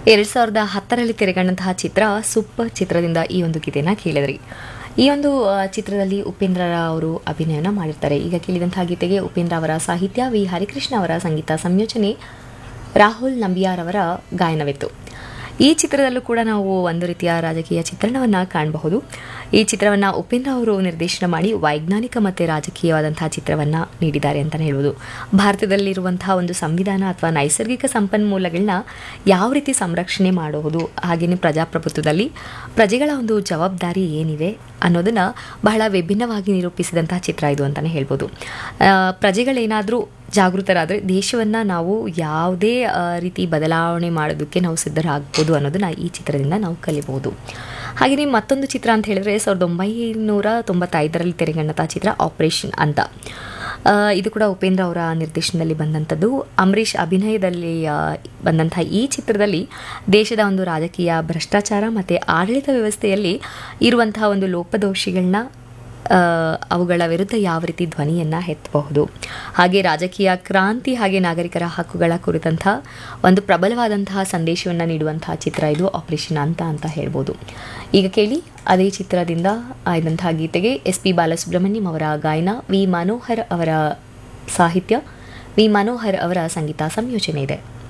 ಎರಡು ಸಾವಿರದ ಹತ್ತರಲ್ಲಿ ತೆರೆಗೊಂಡಂತಹ ಚಿತ್ರ ಸೂಪರ್ ಚಿತ್ರದಿಂದ ಈ ಒಂದು ಗೀತೆಯನ್ನು ಕೇಳಿದ್ರಿ ಈ ಒಂದು ಆ, ಚಿತ್ರದಲ್ಲಿ ಉಪೇಂದ್ರ ಅವರು ಅಭಿನಯನ ಮಾಡಿರ್ತಾರೆ ಈಗ ಕೇಳಿದಂತಹ ಗೀತೆಗೆ ಉಪೇಂದ್ರ ಅವರ ಸಾಹಿತ್ಯ ವಿ ಹರಿಕೃಷ್ಣ ಅವರ ಸಂಗೀತ ಸಂಯೋಜನೆ ರಾಹುಲ್ ನಂಬಿಯಾರ್ ಅವರ ಗಾಯನವಿತ್ತು ಈ ಚಿತ್ರದಲ್ಲೂ ಕೂಡ ನಾವು ಒಂದು ರೀತಿಯ ರಾಜಕೀಯ ಚಿತ್ರಣವನ್ನು ಕಾಣಬಹುದು ಈ ಚಿತ್ರವನ್ನು ಉಪೇಂದ್ರ ಅವರು ನಿರ್ದೇಶನ ಮಾಡಿ ವೈಜ್ಞಾನಿಕ ಮತ್ತು ರಾಜಕೀಯವಾದಂತಹ ಚಿತ್ರವನ್ನು ನೀಡಿದ್ದಾರೆ ಅಂತಲೇ ಹೇಳ್ಬೋದು ಭಾರತದಲ್ಲಿರುವಂತಹ ಒಂದು ಸಂವಿಧಾನ ಅಥವಾ ನೈಸರ್ಗಿಕ ಸಂಪನ್ಮೂಲಗಳನ್ನ ಯಾವ ರೀತಿ ಸಂರಕ್ಷಣೆ ಮಾಡುವುದು ಹಾಗೆಯೇ ಪ್ರಜಾಪ್ರಭುತ್ವದಲ್ಲಿ ಪ್ರಜೆಗಳ ಒಂದು ಜವಾಬ್ದಾರಿ ಏನಿದೆ ಅನ್ನೋದನ್ನು ಬಹಳ ವಿಭಿನ್ನವಾಗಿ ನಿರೂಪಿಸಿದಂತಹ ಚಿತ್ರ ಇದು ಅಂತಲೇ ಹೇಳ್ಬೋದು ಆ, ಪ್ರಜೆಗಳೇನಾದರೂ ಜಾಗೃತರಾದರೆ ದೇಶವನ್ನು ನಾವು ಯಾವುದೇ ಆ, ರೀತಿ ಬದಲಾವಣೆ ಮಾಡೋದಕ್ಕೆ ನಾವು ಸಿದ್ಧರಾಗ್ಬೋದು ಅನ್ನೋದನ್ನು ಈ ಚಿತ್ರದಿಂದ ನಾವು ಕಲಿಬಹುದು ಹಾಗೆಯೇ ಮತ್ತೊಂದು ಚಿತ್ರ ಅಂತ ಹೇಳಿದ್ರೆ ಸಾವಿರದ ಒಂಬೈನೂರ ತೊಂಬತ್ತೈದರಲ್ಲಿ ತೆರೆಗಂಡಂಥ ಚಿತ್ರ ಆಪರೇಷನ್ ಅಂತ ಆ, ಇದು ಕೂಡ ಉಪೇಂದ್ರ ಅವರ ನಿರ್ದೇಶನದಲ್ಲಿ ಬಂದಂಥದ್ದು ಅಂಬರೀಷ್ ಅಭಿನಯದಲ್ಲಿ ಆ, ಬಂದಂಥ ಈ ಚಿತ್ರದಲ್ಲಿ ದೇಶದ ಒಂದು ರಾಜಕೀಯ ಭ್ರಷ್ಟಾಚಾರ ಮತ್ತು ಆಡಳಿತ ವ್ಯವಸ್ಥೆಯಲ್ಲಿ ಇರುವಂತಹ ಒಂದು ಲೋಪದೋಷಿಗಳನ್ನ ಆ, ಅವುಗಳ ವಿರುದ್ಧ ಯಾವ ರೀತಿ ಧ್ವನಿಯನ್ನು ಎತ್ತಬಹುದು ಹಾಗೆ ರಾಜಕೀಯ ಕ್ರಾಂತಿ ಹಾಗೆ ನಾಗರಿಕರ ಹಕ್ಕುಗಳ ಕುರಿತಂಥ ಒಂದು ಪ್ರಬಲವಾದಂತಹ ಸಂದೇಶವನ್ನು ನೀಡುವಂತಹ ಚಿತ್ರ ಇದು ಆಪರೇಷನ್ ಅಂತ ಅಂತ ಹೇಳ್ಬೋದು ಈಗ ಕೇಳಿ ಅದೇ ಚಿತ್ರದಿಂದ ಆಯ್ದಂತಹ ಗೀತೆಗೆ ಎಸ್ ಪಿ ಬಾಲಸುಬ್ರಹ್ಮಣ್ಯಂ ಅವರ ಗಾಯನ ವಿ ಮನೋಹರ್ ಅವರ ಸಾಹಿತ್ಯ ವಿ ಮನೋಹರ್ ಅವರ ಸಂಗೀತ ಸಂಯೋಜನೆ ಇದೆ